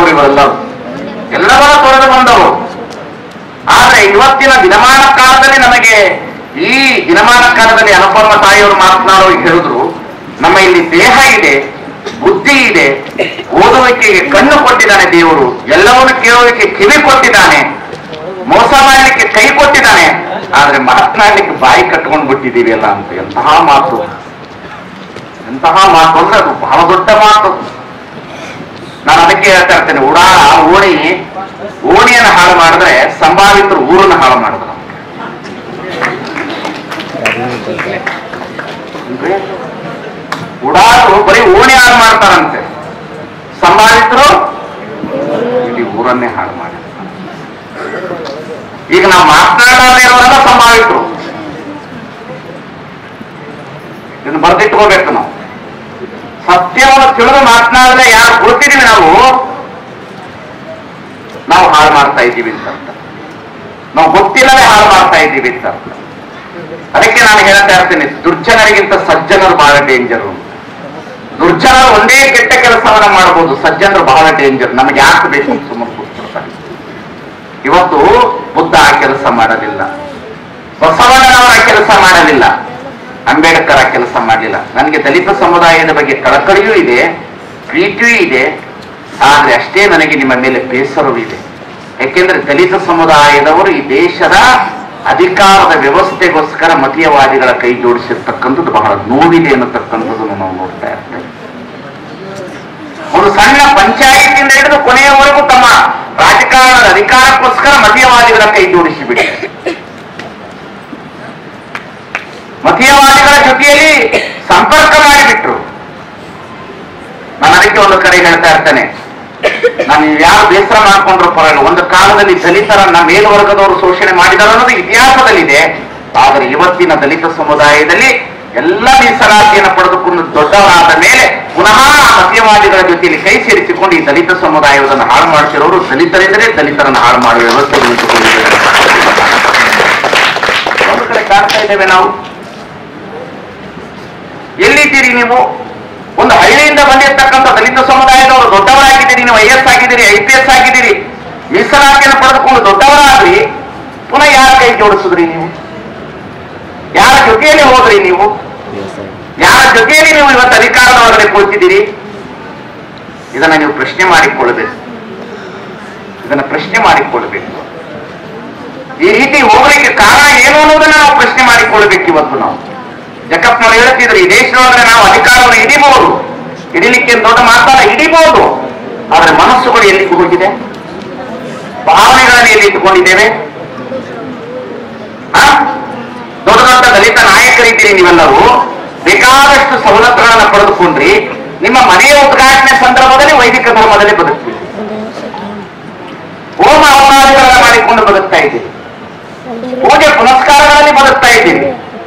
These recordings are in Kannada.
ಬಂದವರು ಇವರೆಲ್ಲರೂ ಎಲ್ಲವರ ತೊರೆದು ಬಂದವರು ಆದ್ರೆ ಇವತ್ತಿನ ದಿನಮಾನ ಕಾಲದಲ್ಲಿ ನಮಗೆ ಈ ದಿನಮಾನ ಕಾಲದಲ್ಲಿ ಅನುಪಮ ತಾಯಿಯವರು ಮಾತನಾಡೋ ಹೇಳಿದ್ರು ನಮ್ಮ ಇಲ್ಲಿ ದೇಹ ಇದೆ ಬುದ್ಧಿ ಇದೆ ಓದುವಿಕೆಗೆ ಕಣ್ಣು ಕೊಟ್ಟಿದ್ದಾನೆ ದೇವರು ಎಲ್ಲವನ್ನು ಕೇಳುವಿಕೆ ಕಿವಿ ಕೊಟ್ಟಿದ್ದಾನೆ ಮೋಸ ಮಾಡಲಿಕ್ಕೆ ಕೈ ಕೊಟ್ಟಿದ್ದಾನೆ ಆದ್ರೆ ಮಾತನಾಡ್ಲಿಕ್ಕೆ ಬಾಯಿ ಕಟ್ಕೊಂಡು ಬಿಟ್ಟಿದ್ದೀವಿ ಅಲ್ಲ ಅಂತ ಎಂತಹ ಮಾತು ಎಂತಹ ಮಾತು ಅಂದ್ರೆ ಅದು ಬಹಳ ದೊಡ್ಡ ಮಾತು ನಾನು ಅದಕ್ಕೆ ಹೇಳ್ತಾ ಇರ್ತೇನೆ ಉಡಾಳ ಓಣಿ ಓಣಿಯನ್ನು ಹಾಳು ಮಾಡಿದ್ರೆ ಸಂಭಾವಿತರು ಊರನ್ನು ಹಾಳು ಮಾಡಿದ್ರು ಅಂದ್ರೆ ಉಡಾಳು ಬರೀ ಓಣಿ ಹಾಳು ಮಾಡ್ತಾರಂತೆ ಸಂಭಾವಿತರು ಇಡೀ ಊರನ್ನೇ ಹಾಳು ಮಾಡಿ ಈಗ ನಾವು ಮಾತನಾಡದೇ ಇರೋರೆಲ್ಲ ಸಂಭಾವಿತರು ಇದನ್ನು ಬರೆದಿಟ್ಕೋಬೇಕು ನಾವು ಸತ್ಯವನ್ನು ತಿಳಿದು ಮಾತನಾಡದೆ ಯಾರು ಕೊಡ್ತಿದೀವಿ ನಾವು ನಾವು ಹಾಳು ಮಾಡ್ತಾ ಇದ್ದೀವಿ ಅಂತ ಅರ್ಥ. ನಾವು ಗೊತ್ತಿಲ್ಲದೆ ಹಾಳು ಮಾಡ್ತಾ ಇದ್ದೀವಿ ಅಂತ ಅರ್ಥ. ಅದಕ್ಕೆ ನಾನು ಹೇಳ್ತಾ ಇರ್ತೀನಿ ದುರ್ಜನರಿಗಿಂತ ಸಜ್ಜನರು ಬಹಳ ಡೇಂಜರು ದುರ್ಜನರು ಒಂದೇ ಕೆಟ್ಟ ಕೆಲಸವನ್ನ ಮಾಡಬಹುದು ಸಜ್ಜನರು ಬಹಳ ಡೇಂಜರ್ ನಮಗೆ ಯಾಕೆ ಬೇಕು ಅಂತ ಸುಮ್ಮನೆ ಕೂತ್ಕೊಳ್ತಾರೆ ಇವತ್ತು ಬುದ್ಧ ಆ ಕೆಲಸ ಮಾಡಲಿಲ್ಲ ಬಸವಣ್ಣನವರ ಕೆಲಸ ಮಾಡಲಿಲ್ಲ ಅಂಬೇಡ್ಕರ್ ಆ ಕೆಲಸ ಮಾಡಲಿಲ್ಲ ನನಗೆ ದಲಿತ ಸಮುದಾಯದ ಬಗ್ಗೆ ಕಳಕಳಿಯೂ ಇದೆ ಪ್ರೀತಿಯೂ ಇದೆ ಆದ್ರೆ ಅಷ್ಟೇ ನನಗೆ ನಿಮ್ಮ ಮೇಲೆ ಬೇಸರವೂ ಇದೆ ಯಾಕೆಂದ್ರೆ ದಲಿತ ಸಮುದಾಯದವರು ಈ ದೇಶದ ಅಧಿಕಾರದ ವ್ಯವಸ್ಥೆಗೋಸ್ಕರ ಮತೀಯವಾದಿಗಳ ಕೈ ಜೋಡಿಸಿರ್ತಕ್ಕಂಥದ್ದು ಬಹಳ ನೋವಿದೆ ಅನ್ನತಕ್ಕಂಥದ್ದನ್ನು ನಾವು ನೋಡ್ತಾ ಇರ್ತೇವೆ ಒಂದು ಸಣ್ಣ ಪಂಚಾಯತಿಯಿಂದ ಹಿಡಿದು ಕೊನೆಯವರೆಗೂ ತಮ್ಮ ರಾಜಕಾರಣದ ಅಧಿಕಾರಕ್ಕೋಸ್ಕರ ಮತೀಯವಾದಿಗಳ ಕೈ ಜೋಡಿಸಿ ಬಿಡಿ ಮತೀಯವಾದಿಗಳ ಜೊತೆಯಲ್ಲಿ ಸಂಪರ್ಕ ಮಾಡಿಬಿಟ್ರು ನಾನು ಅದಕ್ಕೆ ಒಂದು ಕಡೆ ಹೇಳ್ತಾ ಇರ್ತೇನೆ ನಾನು ಯಾರು ಬೇಸರ ಮಾಡ್ಕೊಂಡ್ರು ಪರವಾಗಿಲ್ಲ ಒಂದು ಕಾಲದಲ್ಲಿ ದಲಿತರನ್ನ ಮೇಲ್ವರ್ಗದವರು ಶೋಷಣೆ ಮಾಡಿದಾರೆ ಅನ್ನೋದು ಇತಿಹಾಸದಲ್ಲಿದೆ ಆದರೆ ಇವತ್ತಿನ ದಲಿತ ಸಮುದಾಯದಲ್ಲಿ ಎಲ್ಲ ಮೀಸಲಾತಿಯನ್ನು ಪಡೆದುಕೊಂಡು ದೊಡ್ಡವರಾದ ಮೇಲೆ ಪುನಃ ಮತೀಯವಾದಿಗಳ ಜೊತೆಯಲ್ಲಿ ಕೈ ಸೇರಿಸಿಕೊಂಡು ಈ ದಲಿತ ಸಮುದಾಯವನ್ನು ಹಾಳು ಮಾಡ್ತಿರೋರು ದಲಿತರೆಂದರೆ ದಲಿತರನ್ನು ಹಾಳು ಮಾಡುವ ವ್ಯವಸ್ಥೆ ನಿಂತುಕೊಂಡಿದ್ದಾರೆ ಒಂದು ಕಡೆ ಕಾಣ್ತಾ ಇದ್ದೇವೆ ನಾವು ಎಲ್ಲಿದ್ದೀರಿ ನೀವು ಒಂದು ಹಳ್ಳಿಯಿಂದ ಬಂದಿರತಕ್ಕಂಥ ದಲಿತ ಸಮುದಾಯದವರು ದೊಡ್ಡವರಾಗಿದ್ದೀರಿ ನೀವು ಐ ಎಸ್ ಆಗಿದ್ದೀರಿ ಐ ಪಿ ಎಸ್ ಆಗಿದ್ದೀರಿ ಮೀಸಲಾತಿಯನ್ನು ಪಡೆದುಕೊಂಡು ದೊಡ್ಡವರಾದ್ರಿ ಪುನಃ ಯಾರ ಕೈ ಜೋಡಿಸಿದ್ರಿ ನೀವು ಯಾರ ಜೊತೆಯಲ್ಲಿ ಹೋದ್ರಿ ನೀವು ಯಾರ ಜೊತೆಯಲ್ಲಿ ನೀವು ಇವತ್ತು ಅಧಿಕಾರದ ಒಳಗಡೆ ಕೂತಿದ್ದೀರಿ ಇದನ್ನ ನೀವು ಪ್ರಶ್ನೆ ಮಾಡಿಕೊಳ್ಳಬೇಕು ಇದನ್ನ ಪ್ರಶ್ನೆ ಮಾಡಿಕೊಳ್ಳಬೇಕು ಈ ರೀತಿ ಹೋಗ್ಲಿಕ್ಕೆ ಕಾರಣ ಏನು ಅನ್ನೋದನ್ನ ನಾವು ಪ್ರಶ್ನೆ ಮಾಡಿಕೊಳ್ಬೇಕು ಇವತ್ತು ನಾವು ಜಗಪ್ನವ್ರು ಹೇಳ್ತಿದ್ರು ಈ ದೇಶದೊಳಗೆ ನಾವು ಅಧಿಕಾರವನ್ನು ಹಿಡಿಬಹುದು ಹಿಡಿಲಿಕ್ಕೆ ಏನ್ ದೊಡ್ಡ ಮಾತಲ್ಲ ಹಿಡಿಬಹುದು ಆದ್ರೆ ಮನಸ್ಸುಗಳು ಎಲ್ಲಿ ಹೋಗಿದೆ ಭಾವನೆಗಳನ್ನು ಎಲ್ಲಿ ಇಟ್ಟುಕೊಂಡಿದ್ದೇವೆ ಆ? ದೊಡ್ಡ ದೊಡ್ಡ ದಲಿತ ನಾಯಕರಿದ್ದೀರಿ ನೀವೆಲ್ಲರೂ ಬೇಕಾದಷ್ಟು ಸವಲತ್ತುಗಳನ್ನು ಪಡೆದುಕೊಂಡ್ರಿ ನಿಮ್ಮ ಮನೆಯ ಉದ್ಘಾಟನೆ ಸಂದರ್ಭದಲ್ಲಿ ವೈದಿಕ ಧರ್ಮದಲ್ಲಿ ಬದುಕ್ತೀರಿ ಹೋಮ ಹವನಾದಿಗಳನ್ನ ಮಾಡಿಕೊಂಡು ಬದುಕ್ತಾ ಇದ್ದೀರಿ ಪೂಜೆ ಪುನಸ್ಕಾರಗಳಲ್ಲಿ ಬದುಕ್ತಾ ಇದ್ದೀರಿ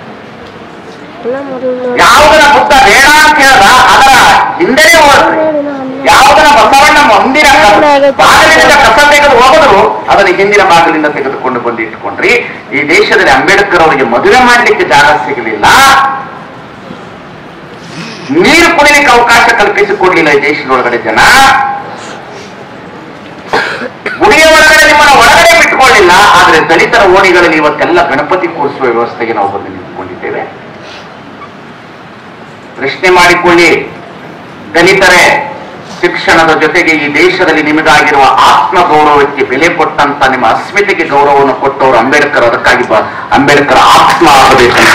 ಯಾವುದನ್ನ ಬುದ್ಧ ಬೇಡ ಅಂತ ಹೇಳ್ದ ಅದರ ಹಿಂದೆನೇ ಹೋದ್ರಿ ಯಾವುದನ್ನ ಬಸವಣ್ಣ ಮುಂದಿನ ಕ- ಬಾಗಿಲಿಂದ ಕಸ ತೆಗೆದು ಹೋಗದ್ರು ಅದನ್ನ ಹಿಂದಿನ ಬಾಗಿಲಿಂದ ತೆಗೆದುಕೊಂಡು ಬಂದು ಇಟ್ಕೊಂಡ್ರಿ ಈ ದೇಶದಲ್ಲಿ ಅಂಬೇಡ್ಕರ್ ಅವರಿಗೆ ಮದುವೆ ಮಾಡಲಿಕ್ಕೆ ಜಾಗ ಸಿಗಲಿಲ್ಲ ನೀರು ಕುಡಿಲಿಕ್ಕೆ ಅವಕಾಶ ಕಲ್ಪಿಸಿಕೊಡ್ಲಿಲ್ಲ ಈ ದೇಶದೊಳಗಡೆ ಜನ ಗುಡಿಯ ಒಳಗಡೆ ನಿಮ್ಮನ್ನ ಒಳಗಡೆ ಬಿಟ್ಕೊಳ್ಳಿಲ್ಲ ಆದ್ರೆ ದಲಿತರ ಓಣಿಗಳಲ್ಲಿ ಇವತ್ತೆಲ್ಲ ಗಣಪತಿ ಕೂರಿಸುವ ವ್ಯವಸ್ಥೆಗೆ ನಾವು ಬಂದು ನಿಂತ್ಕೊಂಡಿದ್ದೇವೆ ಪ್ರಶ್ನೆ ಮಾಡಿಕೊಳ್ಳಿ ದಲಿತರೇ ಶಿಕ್ಷಣದ ಜೊತೆಗೆ ಈ ದೇಶದಲ್ಲಿ ನಿಮಗಾಗಿರುವ ಆತ್ಮ ಗೌರವಕ್ಕೆ ಬೆಲೆ ಕೊಟ್ಟಂತ ನಿಮ್ಮ ಅಸ್ಮಿತೆಗೆ ಗೌರವವನ್ನು ಕೊಟ್ಟವರು ಅಂಬೇಡ್ಕರ್ ಅದಕ್ಕಾಗಿ ಬ- ಅಂಬೇಡ್ಕರ್ ಆತ್ಮ ಆಗಬೇಕಂತ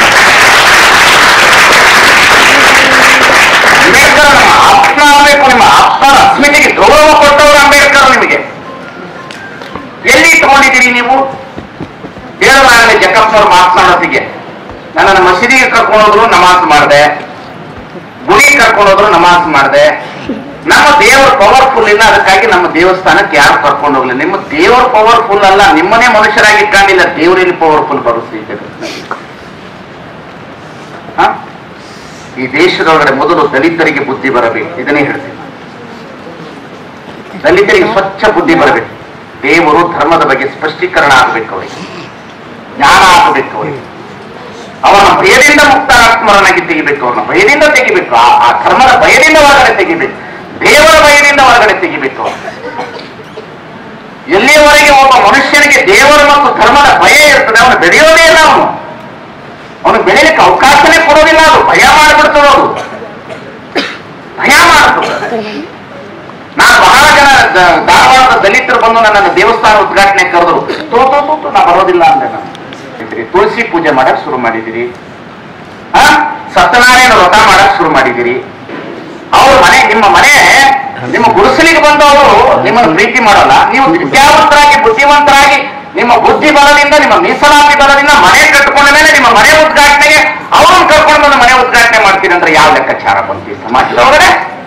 ಅಂಬೇಡ್ಕರ್ ನಮ್ಮ ಆತ್ಮ ಆಗಬೇಕು ನಿಮ್ಮ ಆತ್ಮದ ಅಸ್ಮಿತೆಗೆ ಗೌರವ ಕೊಟ್ಟವರು ಅಂಬೇಡ್ಕರ್ ನಿಮಗೆ ಎಲ್ಲಿ ಇಟ್ಕೊಂಡಿದ್ದೀರಿ ನೀವು ಹೇಳುವಾಗಲೇ ಜಕ್ಕಪ್ಪನವ್ರು ಮಾತನಾಡೋದಿಗೆ ನನ್ನನ್ನು ಮಸೀದಿಗೆ ಕರ್ಕೊಂಡೋದ್ರು ನಮಾಜ್ ಮಾಡಿದೆ ಗುಡಿ ಕರ್ಕೊಂಡೋದ್ರು ನಮಾಜ್ ಮಾಡಿದೆ ನಮ್ಮ ದೇವರು ಪವರ್ಫುಲ್ ಇಲ್ಲ ಅದಕ್ಕಾಗಿ ನಮ್ಮ ದೇವಸ್ಥಾನಕ್ಕೆ ಯಾರು ಕರ್ಕೊಂಡು ಹೋಗ್ಲಿ ನಿಮ್ಮ ದೇವರು ಪವರ್ಫುಲ್ ಅಲ್ಲ ನಿಮ್ಮನ್ನೇ ಮನುಷ್ಯರಾಗಿ ಇಟ್ಕೊಂಡಿಲ್ಲ ದೇವರಲ್ಲಿ ಪವರ್ಫುಲ್ ಬರುತ್ತೆ ಈ ಜಗತ್ತಿನಲ್ಲಿ. ಹ? ಈ ದೇಶದೊಳಗಡೆ ಮೊದಲು ದಲಿತರಿಗೆ ಬುದ್ಧಿ ಬರಬೇಕು ಇದನ್ನೇ ಹೇಳ್ತೀನಿ ದಲಿತರಿಗೆ ಸ್ವಚ್ಛ ಬುದ್ಧಿ ಬರಬೇಕು ದೇವರು ಧರ್ಮದ ಬಗ್ಗೆ ಸ್ಪಷ್ಟೀಕರಣ ಆಗಬೇಕು ಅವರಿಗೆ ಜ್ಞಾನ ಆಗಬೇಕು ಅವರಿಗೆ ಅವನ ಭಯದಿಂದ ಮುಕ್ತಾತ್ಮರನಾಗಿ ತೆಗಿಬೇಕು ಅವನ ಭಯದಿಂದ ತೆಗಿಬೇಕು ಆ ಆ ಧರ್ಮದ ಭಯದಿಂದ ಹೊರಗಡೆ ತೆಗಿಬೇಕು ದೇವರ ಭಯದಿಂದ ಹೊರಗಡೆ ತೆಗಿಬೇಕು ಅವನು ಎಲ್ಲಿಯವರೆಗೆ ಒಬ್ಬ ಮನುಷ್ಯನಿಗೆ ದೇವರು ಮತ್ತು ಧರ್ಮದ ಭಯ ಇರ್ತದೆ ಅವನು ಬೆಳೆಯೋದೇ ಇಲ್ಲ ಅವನು ಅವನು ಬೆಳೆಯಲಿಕ್ಕೆ ಅವಕಾಶನೇ ಕೊಡೋದಿಲ್ಲ ಅದು ಭಯ ಮಾಡಿಬಿಡ್ತದೆ ಅದು ಭಯ ಮಾಡ್ತದೆ ನಾನು ಬಹಳ ಜನ ದ- ಧಾರವಾಡದ ದಲಿತರು ಬಂದು ನನ್ನನ್ನು ದೇವಸ್ಥಾನ ಉದ್ಘಾಟನೆ ಕರೆದ್ರು ತೋ ತೋ ತೋ ತೋ, ನಾ ಬರೋದಿಲ್ಲ ಅಂದೆ ನಾನು ಇದ್ರಿ, ತುಳಸಿ ಪೂಜೆ ಮಾಡಕ್ ಶುರು ಮಾಡಿದಿರಿ ಹಾ ಸತ್ಯನಾರಾಯಣ ವ್ರತ ಮಾಡಕ್ ಶುರು ಮಾಡಿದಿರಿ ಅವ್ರ ಮನೆ ನಿಮ್ಮ ಮನೆ ನಿಮ್ಮ ಗುಡಿಸಲಿಗೆ ಬಂದವರು ನಿಮ್ಮನ್ನು ಪ್ರೀತಿ ಮಾಡಲ್ಲ ನೀವು ವಿದ್ಯಾವಂತರಾಗಿ ಬುದ್ಧಿವಂತರಾಗಿ ನಿಮ್ಮ ಬುದ್ಧಿ ಬಲದಿಂದ ನಿಮ್ಮ ಮೀಸಲಾತಿ ಬಲದಿಂದ ಮನೆ ಕಟ್ಕೊಂಡ ಮೇಲೆ ನಿಮ್ಮ ಮನೆ ಉದ್ಘಾಟನೆಗೆ ಅವ್ರನ್ನ ಕರ್ಕೊಂಡು ಬಂದು ಮನೆ ಉದ್ಘಾಟನೆ ಮಾಡ್ತೀರಿ ಅಂದ್ರೆ ಯಾವ ಲೆಕ್ಕಾಚಾರ ಬಂತು ಈ ಸಮಾಜದ ಒಳಗಡೆ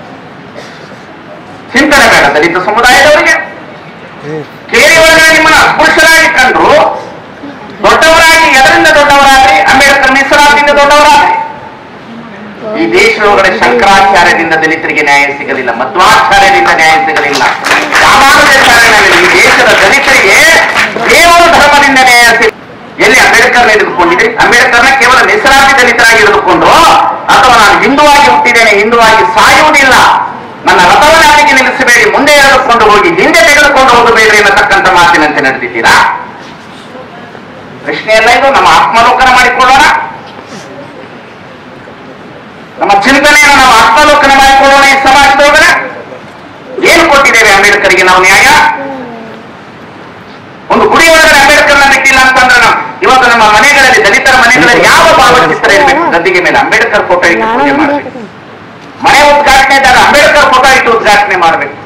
ಚಿಂತನೆ ಬೇಡ ದಲಿತ ಸಮುದಾಯದವರಿಗೆ ಕೇರಿ ಒಳಗಡೆ ನಿಮ್ಮನ್ನ ಅಸ್ಪೃಶ್ಯರಾಗಿ ಕಂಡ್ರು ದೊಡ್ಡವರಾಗಿ ಎದರಿಂದ ದೊಡ್ಡವರಾದ್ರಿ ಅಂಬೇಡ್ಕರ್ ಮೀಸಲಾತಿಯಿಂದ ದೊಡ್ಡವರಾದ್ರಿ ಈ ದೇಶದೊಳಗಡೆ ಶಂಕರಾಚಾರ್ಯದಿಂದ ದಲಿತರಿಗೆ ನ್ಯಾಯ ಸಿಗಲಿಲ್ಲ ಮಧ್ವಾಚಾರ್ಯರಿಂದ ನ್ಯಾಯ ಸಿಗಲಿಲ್ಲ ರಾಮಾನುಜಾಚಾರ್ಯನಲ್ಲಿ ಈ ದೇಶದ ದಲಿತರಿಗೆ ದೇವರ ಧರ್ಮದಿಂದ ನ್ಯಾಯ ಸಿಗ ಎಲ್ಲಿ ಅಂಬೇಡ್ಕರ್ ಹಿಡಿದುಕೊಂಡಿದೆ ಅಂಬೇಡ್ಕರ್ನ ಕೇವಲ ಮೀಸಲಾತಿ ದಲಿತರಾಗಿ ಹಿಡಿದುಕೊಂಡ್ರು ಅಥವಾ ನಾನು ಹಿಂದುವಾಗಿ ಹುಟ್ಟಿದ್ದೇನೆ ಹಿಂದುವಾಗಿ ಸಾಯುವುದಿಲ್ಲ ನನ್ನ ರಥವನ್ನು ಅಲ್ಲಿಗೆ ನಿಲ್ಲಿಸಬೇಡಿ ಮುಂದೆ ಎಳೆದುಕೊಂಡು ಹೋಗಿ ಹಿಂದೆ ತೆಗೆದುಕೊಂಡು ಹೋಗಬೇಡ್ರಿ ಅನ್ನತಕ್ಕಂಥ ಮಾತಿನಂತೆ ನಡೆದಿದ್ದೀರಾ ಪ್ರಶ್ನೆ ಎಲ್ಲ ಇದು ನಮ್ಮ ಆತ್ಮಾಲೋಕನ ಮಾಡಿಕೊಳ್ಳೋಣ ನಮ್ಮ ಚಿಂತನೆಯನ್ನು ನಾವು ಆತ್ಮಾಲೋಕನ ಮಾಡಿಕೊಳ್ಳೋಣ ಈ ಸಮಾಜದೊಳಗಡೆ ಏನು ಕೊಟ್ಟಿದ್ದೇವೆ ಅಂಬೇಡ್ಕರ್ಗೆ ನಾವು ನ್ಯಾಯ ಒಂದು ಗುಡಿ ಒಳಗಡೆ ಅಂಬೇಡ್ಕರ್ನ ಬಿಟ್ಟಿಲ್ಲ ಅಂತಂದ್ರೆ ನಾವು ಇವತ್ತು ನಮ್ಮ ಮನೆಗಳಲ್ಲಿ ದಲಿತರ ಮನೆಗಳಲ್ಲಿ ಯಾವ ಭಾವಚಿತ್ರ ಇರಬೇಕು ಗದ್ದಿಗೆ ಮೇಲೆ ಅಂಬೇಡ್ಕರ್ ಫೋಟೋ ಇಟ್ಟು ಪೂಜೆ ಮಾಡಬೇಕು ಮನೆ ಉದ್ಘಾಟನೆ ಇದ್ದಾಗ ಅಂಬೇಡ್ಕರ್ ಫೋಟೋ ಇಟ್ಟು ಉದ್ಘಾಟನೆ ಮಾಡಬೇಕು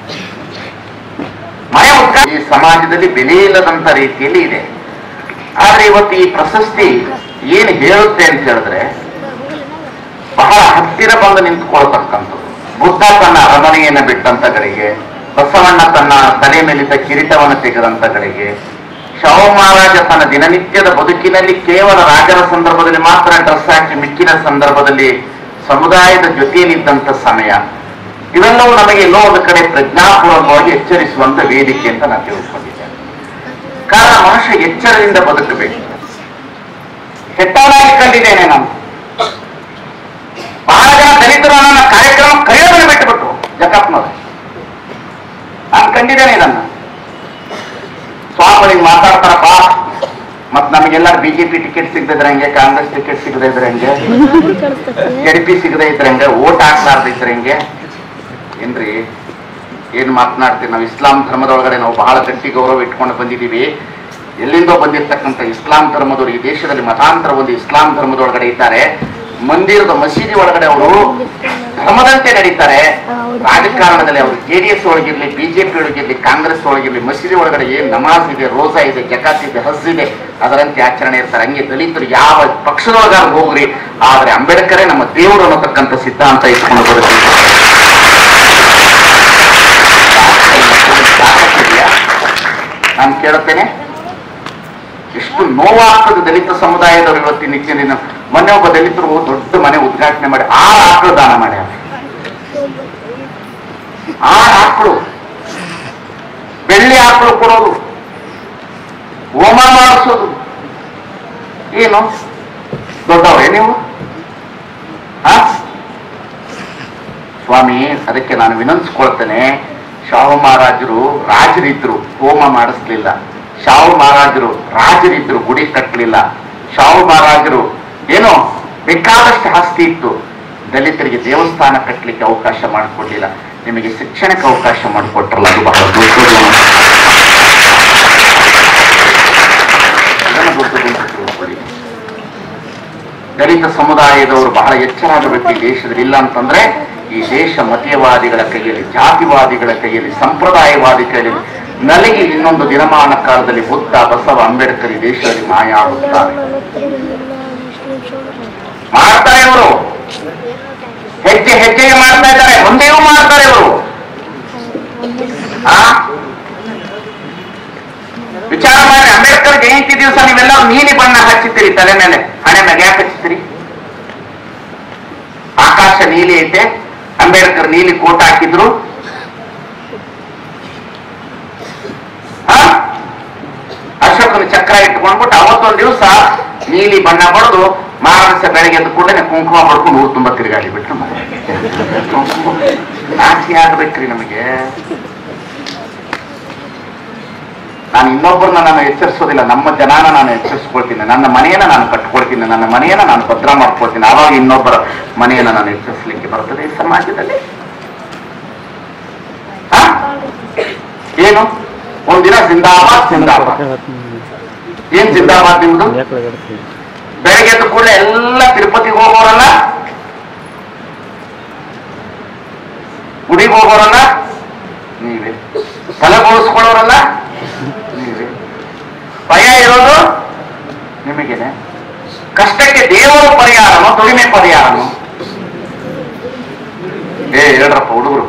ಮನೆ ಉದ್ಘಾಟನೆ ಈ ಸಮಾಜದಲ್ಲಿ ಬೆಲೆ ಇಲ್ಲದಂತ ರೀತಿಯಲ್ಲಿ ಇದೆ ಆದ್ರೆ ಇವತ್ತು ಈ ಪ್ರಶಸ್ತಿ ಏನು ಹೇಳುತ್ತೆ ಅಂತ ಹೇಳಿದ್ರೆ ಬಹಳ ಹತ್ತಿರ ಬಂದು ನಿಂತುಕೊಳ್ತಕ್ಕಂಥದ್ದು ಬುದ್ಧ ತನ್ನ ಅರಮನೆಯನ್ನು ಬಿಟ್ಟಂತ ಗಳಿಗೆ ಬಸವಣ್ಣ ತನ್ನ ತಲೆ ಮೇಲಿದ್ದ ಕಿರೀಟವನ್ನು ತೆಗೆದಂತ ಗಳಿಗೆ ಶವ ಮಹಾರಾಜ ತನ್ನ ದಿನನಿತ್ಯದ ಬದುಕಿನಲ್ಲಿ ಕೇವಲ ರಾಜರ ಸಂದರ್ಭದಲ್ಲಿ ಮಾತ್ರ ಡ್ರೆಸ್ ಹಾಕಿ ಮಿಕ್ಕಿನ ಸಂದರ್ಭದಲ್ಲಿ ಸಮುದಾಯದ ಜೊತೆಯಲ್ಲಿದ್ದಂತ ಸಮಯ ಇವೆಲ್ಲವೂ ನಮಗೆ ಎಲ್ಲೋ ಒಂದು ಕಡೆ ಪ್ರಜ್ಞಾಪೂರ್ವಕವಾಗಿ ಎಚ್ಚರಿಸುವಂತ ವೇದಿಕೆ ಅಂತ ನಾನು ತಿಳ್ಕೊಂಡಿದ್ದೇನೆ ಕಾರಣ ಮನುಷ್ಯ ಎಚ್ಚರದಿಂದ ಬದುಕಬೇಕು ಕೆಟ್ಟವನಾಗಿ ಕಂಡಿದ್ದೇನೆ ನಾನು ಬಹಳ ಜನ ದಲಿತರು ನನ್ನ ಕಾರ್ಯಕ್ರಮ ಕರೆಯೋದನ್ನು ಬಿಟ್ಟುಬಿಟ್ರು ಜಗತ್ನವರು ನಾನು ಕಂಡಿದ್ದೇನೆ ಇದನ್ನ ಸ್ವಾಮಿಗಳಿಗೆ ಮಾತಾಡ್ತಾರಪ್ಪ ಮತ್ ನಮಗೆಲ್ಲ ಬಿಜೆಪಿ ಟಿಕೆಟ್ ಸಿಗದಿದ್ರೆ ಹಂಗೆ ಕಾಂಗ್ರೆಸ್ ಟಿಕೆಟ್ ಸಿಗದೆ ಇದ್ರೆ ಹಂಗೆ ಎಡಿಪಿ ಸಿಗದೆ ಇದ್ರೆ ಹಂಗೆ ಓಟ್ ಹಾಕ್ಲಾರ್ದ ಇದ್ರೆ ಹಂಗೆ ಏನ್ರಿ ಏನ್ ಮಾತನಾಡ್ತೀವಿ ನಾವು ಇಸ್ಲಾಂ ಧರ್ಮದೊಳಗಡೆ ನಾವು ಬಹಳ ಗಟ್ಟಿ ಗೌರವ ಇಟ್ಕೊಂಡು ಬಂದಿದ್ದೀವಿ ಎಲ್ಲಿಂದೋ ಬಂದಿರ್ತಕ್ಕಂಥ ಇಸ್ಲಾಂ ಧರ್ಮದವರು ಈ ದೇಶದಲ್ಲಿ ಮತಾಂತರ ಒಂದು ಇಸ್ಲಾಂ ಧರ್ಮದೊಳಗಡೆ ಇದ್ದಾರೆ ಮಂದಿರದ ಮಸೀದಿ ಒಳಗಡೆ ಅವರು ಧರ್ಮದಂತೆ ನಡೀತಾರೆ ರಾಜಕಾರಣದಲ್ಲಿ ಅವರು ಜೆ ಡಿ ಎಸ್ ಒಳಗಿರ್ಲಿ ಬಿಜೆಪಿ ಒಳಗಿರ್ಲಿ ಕಾಂಗ್ರೆಸ್ ಒಳಗಿರ್ಲಿ ಮಸೀದಿ ಒಳಗಡೆ ಏನ್ ನಮಾಜ್ ಇದೆ ರೋಜಾ ಇದೆ ಜಕಾತ್ ಇದೆ ಹಜ್ ಇದೆ ಅದರಂತೆ ಆಚರಣೆ ಇರ್ತಾರೆ ಹಂಗೆ ದಲಿತರು ಯಾವ ಪಕ್ಷದೊಳಗಾರು ಹೋಗ್ರಿ ಆದ್ರೆ ಅಂಬೇಡ್ಕರೇ ನಮ್ಮ ದೇವರು ಅನ್ನತಕ್ಕಂಥ ಸಿದ್ಧಾಂತ ಇಟ್ಕೊಂಡು ಬರುತ್ತೆ ನಾನು ಕೇಳುತ್ತೇನೆ ಎಷ್ಟು ನೋವಾಗ್ತದೆ ದಲಿತ ಸಮುದಾಯದವರು ಇವತ್ತಿನ ನಿತ್ಯ ದಿನ ಮೊನ್ನೆ ಒಬ್ಬ ದಲಿತರು ದೊಡ್ಡ ಮನೆ ಉದ್ಘಾಟನೆ ಮಾಡಿ ಆರು ಆಕಳು ದಾನ ಮಾಡ್ಯಾರ ಆರು ಆಕಳು ಬೆಳ್ಳಿ ಆಕಳು ಕೊಡೋದು ಹೋಮ ಮಾಡಿಸೋದು ಏನು ದೊಡ್ಡವರೇ ನೀವು ಆ? ಸ್ವಾಮಿ ಅದಕ್ಕೆ ನಾನು ವಿನಂತಿಸ್ಕೊಳ್ತೇನೆ ಶಾಹು ಮಹಾರಾಜರು ರಾಜರಿದ್ರು ಹೋಮ ಮಾಡಿಸ್ಲಿಲ್ಲ ಶಾಹು ಮಹಾರಾಜರು ರಾಜರಿದ್ರು ಗುಡಿ ಕಟ್ಟಲಿಲ್ಲ ಶಾಹು ಮಹಾರಾಜರು ಏನೋ ಬೇಕಾದಷ್ಟು ಆಸ್ತಿ ಇತ್ತು ದಲಿತರಿಗೆ ದೇವಸ್ಥಾನ ಕಟ್ಟಲಿಕ್ಕೆ ಅವಕಾಶ ಮಾಡಿಕೊಡ್ಲಿಲ್ಲ ನಿಮಗೆ ಶಿಕ್ಷಣಕ್ಕೆ ಅವಕಾಶ ಮಾಡಿಕೊಟ್ರಲ್ಲ ಅದು ಬಹಳ ದೊಡ್ಡದು ಅದನ್ನು ದೊಡ್ಡದು ಅಂತ ತಿಳ್ಕೊಳ್ಳಿ. ದಲಿತ ಸಮುದಾಯದವರು ಬಹಳ ಎಚ್ಚರಾಗಬೇಕು ಈ ದೇಶದಲ್ಲಿ ಇಲ್ಲ ಅಂತಂದ್ರೆ ಈ ದೇಶ ಮತೀಯವಾದಿಗಳ ಕೈಯಲ್ಲಿ ಜಾತಿವಾದಿಗಳ ಕೈಯಲ್ಲಿ ಸಂಪ್ರದಾಯವಾದಿ ಕೈಯಲ್ಲಿ ನಲಿಗೆ ಇನ್ನೊಂದು ದಿನಮಾನ ಕಾಲದಲ್ಲಿ ಬುದ್ಧ ಬಸವ ಅಂಬೇಡ್ಕರ್ ಈ ದೇಶದಲ್ಲಿ ಮಾಯ ಆಗುತ್ತಾರೆ ಮಾಡ್ತಾರೆ ಇವರು ಹೆಜ್ಜೆ ಹೆಜ್ಜೆಗೆ ಮಾಡ್ತಾ ಇದ್ದಾರೆ ಮುಂದೆಯೂ ಮಾಡ್ತಾರೆ ಇವರು ಆ ವಿಚಾರ ಮಾಡಿ ಅಂಬೇಡ್ಕರ್ ಜಯಂತಿ ದಿವಸ ನೀವೆಲ್ಲ ನೀಲಿ ಬಣ್ಣ ಹಚ್ಚುತ್ತೀರಿ ತಲೆ ಮೇಲೆ ಹಣೆ ಮೇಲೆ ಯಾಕೆ ಹಚ್ಚುತ್ತೀರಿ ಆಕಾಶ ನೀಲಿ ಐತೆ ಅಂಬೇಡ್ಕರ್ ನೀಲಿ ಕೋಟ್ ಹಾಕಿದ್ರು ಆ? ಅಶೋಕನ ಚಕ್ರ ಇಟ್ಕೊಂಡ್ಬಿಟ್ಟು ಅವತ್ತೊಂದು ದಿವಸ ನೀಲಿ ಬಣ್ಣ ಬಡ್ದು ಮಾರಸ ಬೆಳಗ್ಗೆ ಎದ್ದ ಕೂಡಲೇ ಕುಂಕುಮ ಮಾಡ್ಕೊಂಡು ಊರು ತುಂಬಾ ತಿರುಗಾಡಿ ಬಿಟ್ರು ನಾಚಿಕೆ ಆಗ್ಬೇಕ್ರಿ ನಮಗೆ ನಾನು ಇನ್ನೊಬ್ಬರನ್ನ ನಾನು ಎಚ್ಚರಿಸೋದಿಲ್ಲ ನಮ್ಮ ಜನಾನ ನಾನು ಎಚ್ಚರಿಸ್ಕೊಳ್ತೀನಿ ನನ್ನ ಮನೆಯನ್ನ ನಾನು ಕಟ್ಕೊಳ್ತೀನಿ ನನ್ನ ಮನೆಯನ್ನ ನಾನು ಭದ್ರ ಮಾಡ್ಕೊಳ್ತೀನಿ ಆವಾಗ ಇನ್ನೊಬ್ಬರ ಮನೆಯನ್ನ ನಾನು ಎಚ್ಚರಿಸಲಿಕ್ಕೆ ಬರ್ತದೆ ಈ ಸಮಾಜದಲ್ಲಿ ಹ? ಏನು ಒಂದಿನ ಜಿಂದಾಬಾದ್ ಜಿಂದಾಬಾದ್ ಏನ್ ಜಿಂದಾಬಾದ್ ನಿಮ್ದು ಬೆಳಗ್ಗೆ ಎದ್ದ ಕೂಡಲೇ ಎಲ್ಲ ತಿರುಪತಿಗೆ ಹೋಗೋರಲ್ಲ ಗುಡಿಗೆ ಹೋಗೋರಲ್ಲ ನೀವೇ ತಲೆ ಬೋಳಿಸ್ಕೊಳ್ಳೋರಲ್ಲ ನೀವೇ ಭಯ ಇರೋದು ನಿಮಗೇನೆ ಕಷ್ಟಕ್ಕೆ ದೇವರು ಪರಿಹಾರನೋ ದುಡಿಮೆ ಪರಿಹಾರನೋ ಏ ಹೇಳ್ರಪ್ಪ ಹುಡುಗರು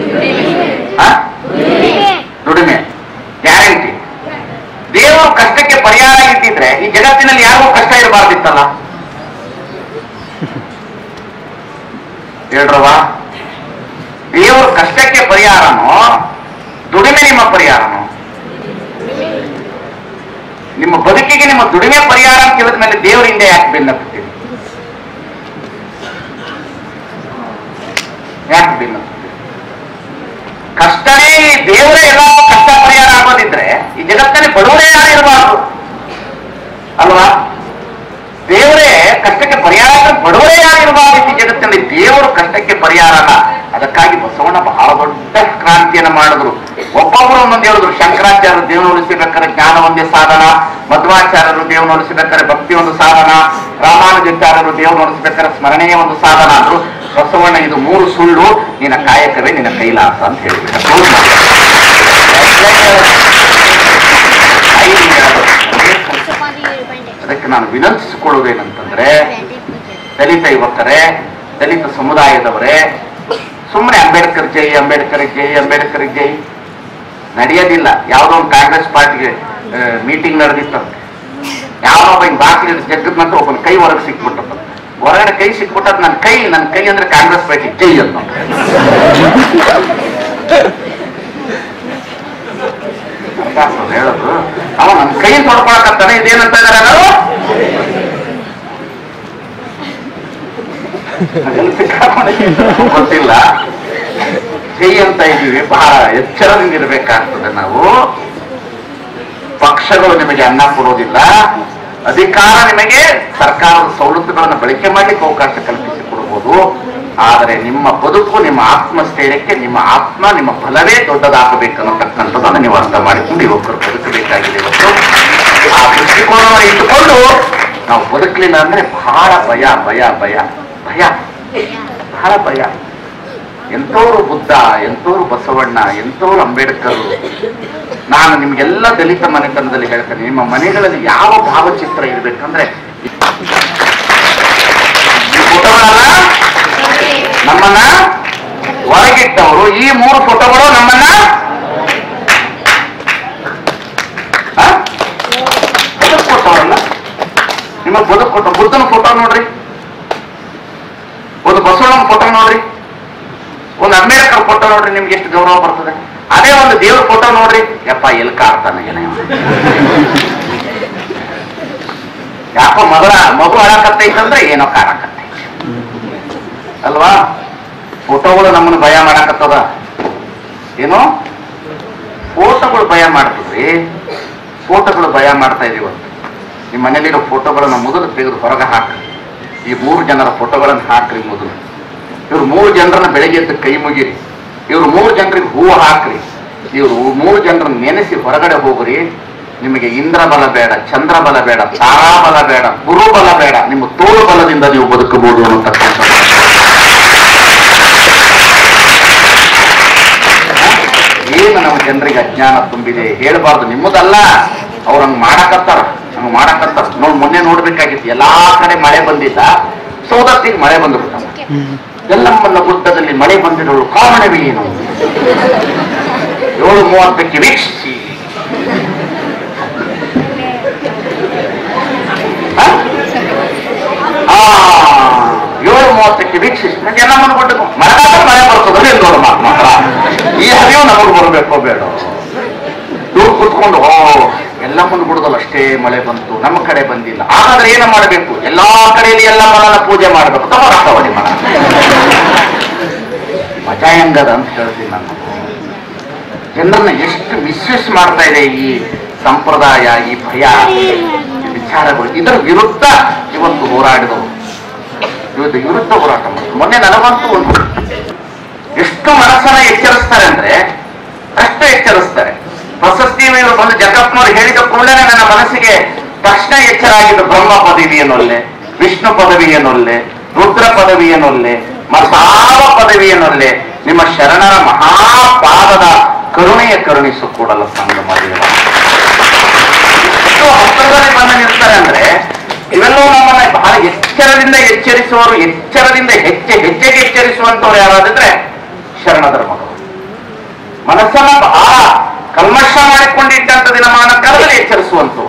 ದುಡಿಮೆ ಗ್ಯಾರಂಟಿ ದೇವರು ಕಷ್ಟಕ್ಕೆ ಪರಿಹಾರ ಇದ್ದಿದ್ರೆ ಈ ಜಗತ್ತಿನಲ್ಲಿ ಯಾರಿಗೂ ಕಷ್ಟ ಇರಬಾರ್ದಿತ್ತಲ್ಲ ಹೇಳ್ರವಾ ದೇವರು ಕಷ್ಟಕ್ಕೆ ಪರಿಹಾರನೋ ದುಡಿಮೆ ನಿಮ್ಮ ಪರಿಹಾರನೋ ನಿಮ್ಮ ಬದುಕಿಗೆ ನಿಮ್ಮ ದುಡಿಮೆ ಪರಿಹಾರ ಅಂತ ಹೇಳಿದ ಮೇಲೆ ದೇವರಿಂದ ಯಾಕೆ ಬೆನ್ನತ್ತೀರಿ ಯಾಕೆ ಬೆನ್ನತ್ತೀರಿ ಕಷ್ಟನೇ ದೇವರೇ ಎಲ್ಲ ಕಷ್ಟ ಪರಿಹಾರ ಆಗೋದಿದ್ರೆ ಈ ಜಗತ್ತಲ್ಲಿ ಬಡವರೇ ಯಾರು ಇರಬಾರ್ದು ಅಲ್ವಾ ದೇವರೇ ಕಷ್ಟಕ್ಕೆ ಪರಿಹಾರ ಅಂದ್ರೆ ಬಡವರೇ ಯಾರು ಇರಬಾರ್ದು ಈ ಜಗತ್ತಿನಲ್ಲಿ ದೇವರು ಕಷ್ಟಕ್ಕೆ ಪರಿಹಾರ ಅಲ್ಲ ಅದಕ್ಕಾಗಿ ಬಸವಣ್ಣ ಬಹಳ ದೊಡ್ಡ ಕ್ರಾಂತಿಯನ್ನು ಮಾಡಿದ್ರು ಒಬ್ಬೊಬ್ಬರು ಒಂದೊಂದು ಹೇಳಿದ್ರು ಶಂಕರಾಚಾರ್ಯರು ದೇವನ ಉಳಿಸಬೇಕಾದ್ರೆ ಜ್ಞಾನ ಒಂದೇ ಸಾಧನ ಮಧ್ವಾಚಾರ್ಯರು ದೇವನ ಉಳಿಸಬೇಕಾದ್ರೆ ಭಕ್ತಿ ಒಂದು ಸಾಧನ ರಾಮಾನುಜಾಚಾರ್ಯರು ದೇವನ ಉಳಿಸಬೇಕಾದ್ರೆ ಸ್ಮರಣೆಯೇ ಒಂದು ಸಾಧನ ಅಂದ್ರು ಬಸವಣ್ಣ ಇದು ಮೂರು ಸುಳ್ಳು ನಿನ್ನ ಕಾಯಕವೇ ನಿನ್ನ ಕೈಲಾಸ ಅಂತ ಹೇಳಿಬಿಟ್ಟ ಪ್ರೂವ್ ಮಾಡಿ. ಐದು ಹೇಳೋದು. ಅದಕ್ಕೆ ನಾನು ವಿನಂತಿಸಿಕೊಳ್ಳುವುದೇನಂತಂದ್ರೆ ದಲಿತ ಯುವಕರೇ ದಲಿತ ಸಮುದಾಯದವರೇ ಸುಮ್ಮನೆ ಅಂಬೇಡ್ಕರ್ ಜೈ ಅಂಬೇಡ್ಕರ್ ಜೈ ಅಂಬೇಡ್ಕರ್ ಜೈ ನಡೆಯೋದಿಲ್ಲ ಯಾವುದೋ ಒಂದು ಕಾಂಗ್ರೆಸ್ ಪಾರ್ಟಿಗೆ ಮೀಟಿಂಗ್ ನಡೆದಿತ್ತಂತೆ ಯಾವೊಬ್ಬ ಹಿಂಗ್ ಬಾಕಿ ಜಗ್ಗದ ನಂತರ ಒಬ್ಬನ ಕೈ ಹೊರಗೆ ಸಿಕ್ಬಿಟ್ಟಂತ ಹೊರಗಡೆ ಕೈ ಸಿಕ್ಬಿಟ್ಟದ್ ನನ್ನ ಕೈ ನನ್ನ ಕೈ ಅಂದ್ರೆ ಕಾಂಗ್ರೆಸ್ ಪಾರ್ಟಿ ಜೈ ಅಂತ ಅರ್ಥ ಆಗ್ತದೆ ಹೇಳೋದು ಅವ ನನ್ನ ಕೈ ತೊಡ್ಕೊಳಕತ್ತಾನೆ ಇದೇನಂತ ಇದಾರೆ ನಾವು ಅದೆಲ್ಲ ಸಿಕ್ಕಾಕೊಂಡಿದ್ದೀವಿ, ಗೊತ್ತಿಲ್ಲ ಜೈ ಅಂತ ಇದ್ದೀವಿ ಬಹಳ ಎಚ್ಚರದಿಂದ ಇರಬೇಕಾಗ್ತದೆ ನಾವು ಪಕ್ಷಗಳು ನಿಮಗೆ ಅನ್ನ ಕೊಡೋದಿಲ್ಲ ಅಧಿಕಾರ ನಿಮಗೆ ಸರ್ಕಾರದ ಸವಲತ್ತುಗಳನ್ನು ಬಳಕೆ ಮಾಡಲಿಕ್ಕೆ ಅವಕಾಶ ಕಲ್ಪಿಸಿ ಕೊಡಬಹುದು ಆದರೆ ನಿಮ್ಮ ಬದುಕು ನಿಮ್ಮ ಆತ್ಮಸ್ಥೈರ್ಯಕ್ಕೆ ನಿಮ್ಮ ಆತ್ಮ ನಿಮ್ಮ ಫಲವೇ ದೊಡ್ಡದಾಗಬೇಕನ್ನತಕ್ಕಂಥದ್ದನ್ನು ನೀವು ಅರ್ಥ ಮಾಡಿಕೊಂಡು ಯುವಕರು ಬದುಕಬೇಕಾಗಿದೆ ಇವತ್ತು ಆ ದೃಷ್ಟಿಕೋನವನ್ನು ಇಟ್ಟುಕೊಂಡು ನಾವು ಬದುಕಲಿಲ್ಲ ಅಂದ್ರೆ ಬಹಳ ಭಯ ಭಯ ಭಯ ಭಯ ಬಹಳ ಭಯ ಎಂಥವ್ರು ಬುದ್ಧ ಎಂಥವ್ರು ಬಸವಣ್ಣ ಎಂಥವ್ರು ಅಂಬೇಡ್ಕರ್ ನಾನು ನಿಮ್ಗೆಲ್ಲ ದಲಿತ ಮನೆತನದಲ್ಲಿ ಹೇಳ್ತೇನೆ ನಿಮ್ಮ ಮನೆಗಳಲ್ಲಿ ಯಾವ ಭಾವಚಿತ್ರ ಇರಬೇಕಂದ್ರೆ ಈ ಫೋಟೋಗಳಲ್ಲ ನಮ್ಮನ್ನ ಹೊರಗಿಟ್ಟವರು ಈ ಮೂರು ಫೋಟೋಗಳು ನಮ್ಮನ್ನ ಆ? ಬದುಕು ಕೊಟ್ಟವರಲ್ಲ ನಿಮ್ಮ ಬದುಕು ಕೊಟ್ಟ ಬುದ್ಧನ ಫೋಟೋ ನೋಡ್ರಿ ಒಂದು ಬಸವಣ್ಣನ ಫೋಟೋ ನೋಡ್ರಿ ಒಂದು ಅಂಬೇಡ್ಕರ್ ಫೋಟೋ ನೋಡ್ರಿ ನಿಮ್ಗೆ ಎಷ್ಟು ಗೌರವ ಬರ್ತದೆ ಅದೇ ಒಂದು ದೇವ್ರ ಫೋಟೋ ನೋಡ್ರಿ ಯಪ್ಪ ಎಲ್ಲಿ ಕಾಡ್ತಾನೆ ಏನ ಇವ? ಯಾಕೋ ಮಗಳ ಮಗು ಅಳಕತ್ತೈತಂದ್ರೆ ಏನೋ ಕಾಡಕತ್ತೈತಿ ಅಲ್ವಾ ಫೋಟೋಗಳು ನಮ್ಮನ್ನು ಭಯ ಮಾಡಾಕತ್ತದ ಏನೋ ಫೋಟೋಗಳು ಭಯ ಮಾಡ್ತದ್ರಿ ಫೋಟೋಗಳು ಭಯ ಮಾಡ್ತಾ ಇದೀವಿ ಇವತ್ತು ನಿಮ್ಮ ಮನೇಲಿರೋ ಫೋಟೋಗಳನ್ನ ಮೊದಲು ತೆಗೆದು ಹೊರಗೆ ಹಾಕ್ರಿ ಈ ಮೂರು ಜನರ ಫೋಟೋಗಳನ್ನು ಹಾಕ್ರಿ ಮೊದಲು ಇವ್ರು ಮೂರು ಜನರನ್ನ ಬೆಳಗ್ಗೆ ಎದ್ದು ಕೈ ಮುಗಿರಿ ಇವ್ರು ಮೂರು ಜನರಿಗೆ ಹೂವು ಹಾಕ್ರಿ ಇವ್ರು ಮೂರು ಜನರನ್ನ ನೆನೆಸಿ ಹೊರಗಡೆ ಹೋಗ್ರಿ ನಿಮಗೆ ಇಂದ್ರ ಬಲ ಬೇಡ ಚಂದ್ರ ಬಲ ಬೇಡ ತಾರಾ ಬಲ ಬೇಡ ಗುರು ಬಲ ಬೇಡ ನಿಮ್ಮ ತೋಳು ಬಲದಿಂದ ನೀವು ಬದುಕಬಹುದು ಅನ್ನತಕ್ಕಂಥ ಏನು ನಮ್ಮ ಜನರಿಗೆ ಅಜ್ಞಾನ ತುಂಬಿದೆ ಹೇಳಬಾರ್ದು ನಿಮ್ಮದಲ್ಲ ಅವ್ರು ಹಂಗ್ ಮಾಡಕತ್ತಾರ ಹಂಗ್ ಮಾಡಕತ್ತಾರ ನೋಡ್ ಮೊನ್ನೆ ನೋಡ್ಬೇಕಾಗಿತ್ತು ಎಲ್ಲಾ ಕಡೆ ಮಳೆ ಬಂದಿಲ್ಲ ಸೌದತ್ತಿಗೆ ಮಳೆ ಬಂದ್ಬಿಟ್ಟ ಎಲ್ಲಮ್ಮನ ಗುಡ್ಡದಲ್ಲಿ ಮಳೆ ಬಂದಿರೋಳು ಕಾರಣವೇನು ಏಳು ಮೂವತ್ತಕ್ಕೆ ವೀಕ್ಷಿಸಿ ಹ? ಆ, ಏಳು ಮೂವತ್ತಕ್ಕೆ ವೀಕ್ಷಿಸಿ ಮತ್ತೆ ಎಲ್ಲಮ್ಮನ ಗುಡ್ಡಕ್ಕೆ ಮಳೆಗಾಲ ಮಳೆ ಬರ್ತದೆ ನೋಡು ಮಾತ್ರ ಈ ಹರಿವು ನಮಗೆ ಬರಬೇಕೋ ಬೇಡ ಇವ್ರು ಕುತ್ಕೊಂಡು ಓ ಎಲ್ಲಮ್ಮನ ಗುಡ್ಡದಲ್ಲಿ ಅಷ್ಟೇ ಮಳೆ ಬಂತು ನಮ್ಮ ಕಡೆ ಬಂದಿಲ್ಲ ಹಾಗಾದ್ರೆ ಏನು ಮಾಡಬೇಕು ಎಲ್ಲಾ ಕಡೆಯಲ್ಲಿ ಎಲ್ಲ ಮನನ ಪೂಜೆ ಮಾಡಬೇಕು ತಗೋರಾಕವಡಿ ಮನ ಮಜಾ ಹೆಂಗದ ಅಂತ ಹೇಳ್ತೀನಿ ನಾನು ಜನರನ್ನ ಎಷ್ಟು ಮಿಸ್ಯೂಸ್ ಮಾಡ್ತಾ ಇದೆ ಈ ಸಂಪ್ರದಾಯ ಈ ಭಯ ಈ ವಿಚಾರಗಳು ಇದರ ವಿರುದ್ಧ ಇವತ್ತು ಹೋರಾಡಿದವರು ಇವತ್ತು ವಿರುದ್ಧ ಹೋರಾಟ ಮಾಡಿದ್ರು ಮೊನ್ನೆ ನನಗಂತೂ ಒಂದು ಎಷ್ಟು ಮನಸ್ಸನ್ನ ಎಚ್ಚರಿಸ್ತಾರೆ ಅಂದ್ರೆ ಅಷ್ಟು ಎಚ್ಚರಿಸ್ತಾರೆ ಪ್ರಶಸ್ತಿ ಇವರು ಬಂದು ಜಗತ್ನವ್ರು ಹೇಳಿದ ಕೂಡಲೇ ನನ್ನ ಮನಸ್ಸಿಗೆ ತಕ್ಷಣ ಎಚ್ಚರ ಆಗಿದ್ದು ಬ್ರಹ್ಮ ಪದವಿಯನ್ನೊಲ್ಲೆ ವಿಷ್ಣು ಪದವಿಯನ್ನೊಲ್ಲೆ ರುದ್ರ ಪದವಿಯನ್ನೊಲ್ಲೆ ಮಸಾವ ಪದವಿಯನ್ನೊಲ್ಲೆ ನಿಮ್ಮ ಶರಣರ ಮಹಾಪಾದದ ಕರುಣೆಯ ಕರುಣಿಸು ಕೂಡಲ ಸಂಗಮ ದೇವ ಎಷ್ಟು ಹತ್ತಿರದಲ್ಲಿ ಬಂದು ನಿಲ್ತಾರೆ ಅಂದ್ರೆ ಇವೆಲ್ಲವೂ ನಮ್ಮನ್ನ ಬಹಳ ಎಚ್ಚರದಿಂದ ಎಚ್ಚರಿಸುವವರು ಎಚ್ಚರದಿಂದ ಹೆಚ್ಚೆ ಹೆಚ್ಚೆಗೆ ಎಚ್ಚರಿಸುವಂತವ್ರು ಯಾರಾದಿದ್ರೆ ಶರಣ ಧರ್ಮಗಳು ಮನಸ್ಸನ್ನ ಬಹಳ ಕಲ್ಮಶ ಮಾಡಿಕೊಂಡಿದ್ದಂತ ದಿನಮಾನ ಕಾಲದಲ್ಲಿ ಎಚ್ಚರಿಸುವಂತವರು